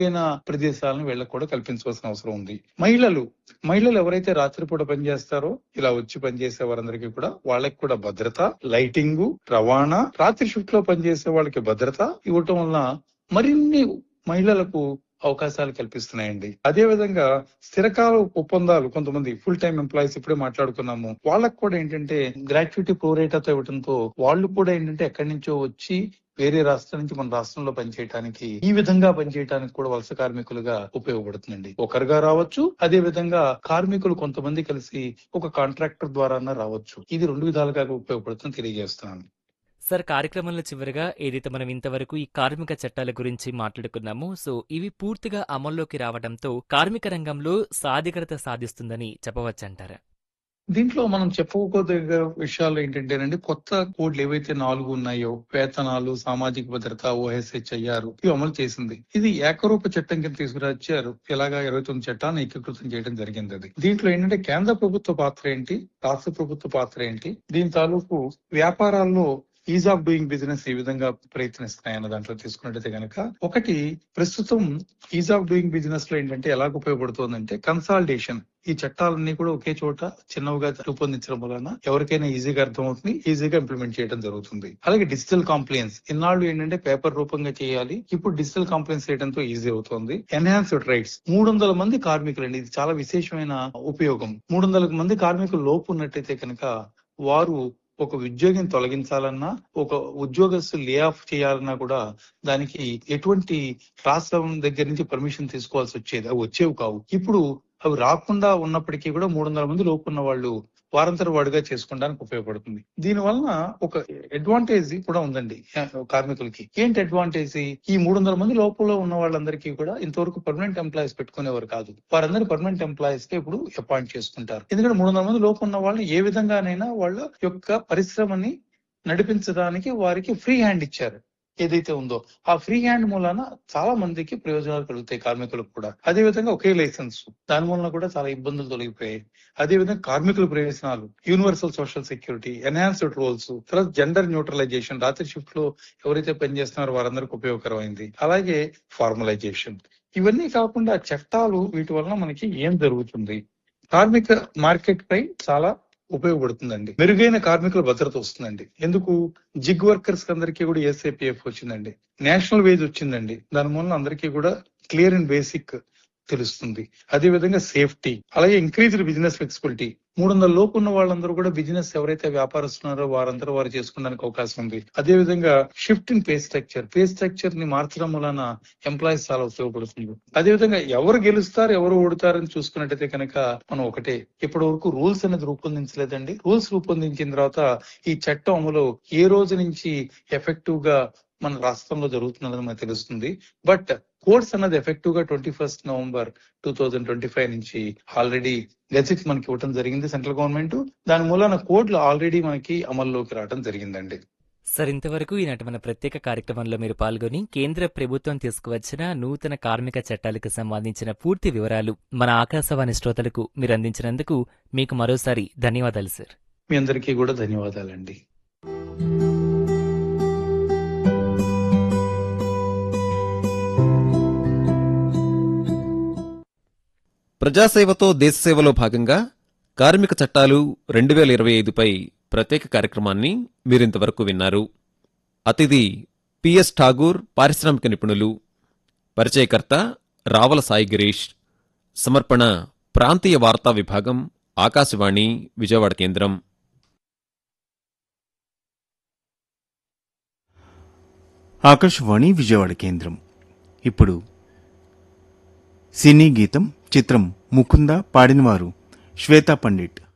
మెరుగైన ప్రదేశాలను వీళ్ళకి కూడా కల్పించవలసిన అవసరం ఉంది మహిళలు మహిళలు ఎవరైతే రాత్రిపూట పనిచేస్తారో ఇలా వచ్చి పనిచేసే వారందరికీ కూడా వాళ్ళకి కూడా భద్రత లైటింగ్ రవాణా రాత్రి షిఫ్ట్ లో పనిచేసే వాళ్ళకి భద్రత ఇవ్వటం వల్ల మరిన్ని మహిళలకు అవకాశాలు కల్పిస్తున్నాయండి అదే విధంగా స్థిరకాల ఒప్పందాలు కొంతమంది ఫుల్ టైం ఎంప్లాయీస్ ఇప్పుడే మాట్లాడుకున్నాము వాళ్ళకు కూడా ఏంటంటే గ్రాట్యుటీ ప్రోరేటాతో ఇవ్వడంతో వాళ్ళు కూడా ఏంటంటే ఎక్కడి నుంచో వచ్చి వేరే రాష్ట్రం నుంచి మన రాష్ట్రంలో పనిచేయడానికి ఈ విధంగా పనిచేయడానికి కూడా వలస కార్మికులుగా ఉపయోగపడుతుందండి ఒకరుగా రావచ్చు అదే విధంగా కార్మికులు కొంతమంది కలిసి ఒక కాంట్రాక్టర్ ద్వారా రావచ్చు ఇది రెండు విధాలుగా ఉపయోగపడుతుందని తెలియజేస్తున్నాను సార్ కార్యక్రమంలో చివరిగా ఏదైతే మనం ఇంతవరకు ఈ కార్మిక చట్టాల గురించి మాట్లాడుకున్నామో సో ఇవి పూర్తిగా అమల్లోకి రావడంతో కార్మిక రంగంలో సాధికారత సాధిస్తుందని చెప్పవచ్చంటారా దీంట్లో మనం చెప్పుకోదగ్గ విషయాలు ఏంటంటేనండి కొత్త కోడ్లు ఏవైతే నాలుగు ఉన్నాయో వేతనాలు సామాజిక భద్రత ఓఎస్హెచ్ అయ్యారు ఇవి అమలు చేసింది ఇది ఏకరూప చట్టం కింద తీసుకురాచ్చారు ఇలాగా ఇరవై తొమ్మిది చట్టాన్ని ఏకీకృతం చేయడం జరిగింది అది దీంట్లో ఏంటంటే కేంద్ర ప్రభుత్వ పాత్ర ఏంటి రాష్ట్ర ప్రభుత్వ పాత్ర ఏంటి దీని తాలూకు వ్యాపారాల్లో ఈజ్ ఆఫ్ డూయింగ్ బిజినెస్ ఏ విధంగా ప్రయత్నిస్తున్నాయన్న దాంట్లో తీసుకున్నట్టయితే కనుక ఒకటి ప్రస్తుతం ఈజ్ ఆఫ్ డూయింగ్ బిజినెస్ లో ఏంటంటే ఎలాగ ఉపయోగపడుతుందంటే కన్సాలిడేషన్ ఈ చట్టాలన్నీ కూడా ఒకే చోట చిన్నవిగా రూపొందించడం వలన ఎవరికైనా ఈజీగా అర్థమవుతుంది ఈజీగా ఇంప్లిమెంట్ చేయడం జరుగుతుంది అలాగే డిజిటల్ కాంప్లయన్స్ ఇన్నాళ్ళు ఏంటంటే పేపర్ రూపంగా చేయాలి ఇప్పుడు డిజిటల్ కాంప్లయన్స్ చేయడంతో ఈజీ అవుతుంది ఎన్హాన్స్డ్ రైట్స్ మూడు వందల మంది కార్మికులు అండి ఇది చాలా విశేషమైన ఉపయోగం మూడు వందల మంది కార్మికులు లోపు ఉన్నట్టయితే కనుక వారు ఒక ఉద్యోగిని తొలగించాలన్నా ఒక ఉద్యోగస్తు లే ఆఫ్ చేయాలన్నా కూడా దానికి ఎటువంటి రాష్ట్రం దగ్గర నుంచి పర్మిషన్ తీసుకోవాల్సి వచ్చేది అవి వచ్చేవి కావు ఇప్పుడు అవి రాకుండా ఉన్నప్పటికీ కూడా మూడు వందల మంది లోపు ఉన్న వాళ్ళు వారంతర వాడుగా చేసుకోవడానికి ఉపయోగపడుతుంది దీని వలన ఒక అడ్వాంటేజ్ కూడా ఉందండి ఆ, కార్మికులకి ఏంటి అడ్వాంటేజ్ ఈ మూడు వందల మంది లోపల ఉన్న వాళ్ళందరికీ కూడా ఇంతవరకు పర్మనెంట్ ఎంప్లాయీస్ పెట్టుకునేవారు కాదు వారందరూ పర్మనెంట్ ఎంప్లాయీస్ కి ఇప్పుడు అపాయింట్ చేసుకుంటారు ఎందుకంటే మూడు వందల మంది లోపు ఉన్న వాళ్ళు ఏ విధంగానైనా వాళ్ళ యొక్క పరిశ్రమని నడిపించడానికి వారికి ఫ్రీ హ్యాండ్ ఇచ్చారు ఏదైతే ఉందో ఆ ఫ్రీ హ్యాండ్ మూలాన చాలా మందికి ప్రయోజనాలు కలుగుతాయి కార్మికులకు కూడా అదే విధంగా ఒకే లైసెన్స్ దాని మూలన కూడా చాలా ఇబ్బందులు తొలగిపోయాయి అదే విధంగా కార్మికుల ప్రయోజనాలు universal social security enhanced roles తర్వాత జెండర్ న్యూట్రలైజేషన్ రాత్రి షిఫ్ట్ లో ఎవరైతే పనిచేస్తున్నారో వారందరికీ ఉపయోగకరమైంది అలాగే ఫార్మలైజేషన్ ఇవన్నీ కాకుండా చట్టాలు వీటి వలన మనకి ఏం జరుగుతుంది కార్మిక మార్కెట్ పై చాలా ఉపయోగపడుతుందండి మెరుగైన కార్మికుల భద్రత వస్తుందండి ఎందుకు జిగ్ వర్కర్స్ అందరికీ కూడా ఎస్ఐపిఎఫ్ వచ్చిందండి నేషనల్ వేజ్ వచ్చిందండి దాని మూలన అందరికీ కూడా క్లియర్ అండ్ బేసిక్ తెలుస్తుంది అదే విధంగా సేఫ్టీ అలాగే ఇంక్రీజ్డ్ బిజినెస్ ఫ్లెక్సిబిలిటీ మూడు వందల లోపు ఉన్న వాళ్ళందరూ కూడా బిజినెస్ ఎవరైతే వ్యాపారస్తున్నారో వారందరూ వారు చేసుకోవడానికి అవకాశం ఉంది అదే విధంగా shift in pay structure pay structure ని మార్చడం వలన ఎంప్లాయీస్ చాలా ఉపయోగపడుతుంది అదే విధంగా ఎవరు గెలుస్తారు ఎవరు ఓడుతారని చూసుకున్నట్టయితే కనుక మనం ఒకటే ఇప్పటి వరకు రూల్స్ అనేది రూపొందించలేదండి రూల్స్ రూపొందించిన తర్వాత ఈ చట్టం అమలు ఏ రోజు నుంచి ఎఫెక్టివ్ గా మన రాష్ట్రంలో జరుగుతున్నదని మనకు తెలుస్తుంది బట్ కోర్స్ అన్నది ఎఫెక్టివ్ గా twenty first November two thousand twenty five నుంచి ఆల్రెడీ గెజిట్ మనకి ఇవ్వడం జరిగింది సెంట్రల్ గవర్నమెంట్ దాని మూలాన కోడ్లు ఆల్రెడీ మనకి అమల్లోకి రావడం జరిగిందండి సార్ ఇంతవరకు ఈనాటి మన ప్రత్యేక కార్యక్రమంలో మీరు పాల్గొని కేంద్ర ప్రభుత్వం తీసుకువచ్చిన నూతన కార్మిక చట్టాలకు సంబంధించిన పూర్తి వివరాలు మన ఆకాశవాణి శ్రోతలకు మీరు అందించినందుకు మీకు మరోసారి ధన్యవాదాలు సార్ మీ అందరికీ కూడా ధన్యవాదాలండి ప్రజాసేవతో దేశసేవలో భాగంగా కార్మిక చట్టాలు రెండు వేల ఇరవై ఐదుపై ప్రత్యేక కార్యక్రమాన్ని మీరింతవరకు విన్నారు అతిథి పిఎస్ ఠాగూర్ పారిశ్రామిక నిపుణులు పరిచయకర్త రావల సాయి గిరీష్ సమర్పణ ప్రాంతీయ వార్తా విభాగం ఆకాశవాణి విజయవాడ కేంద్రం ఆకాశవాణి విజయవాడ కేంద్రం ఇప్పుడు సినీ గీతం చిత్రం ముకుంద పాడినవారు శ్వేతా పండిట్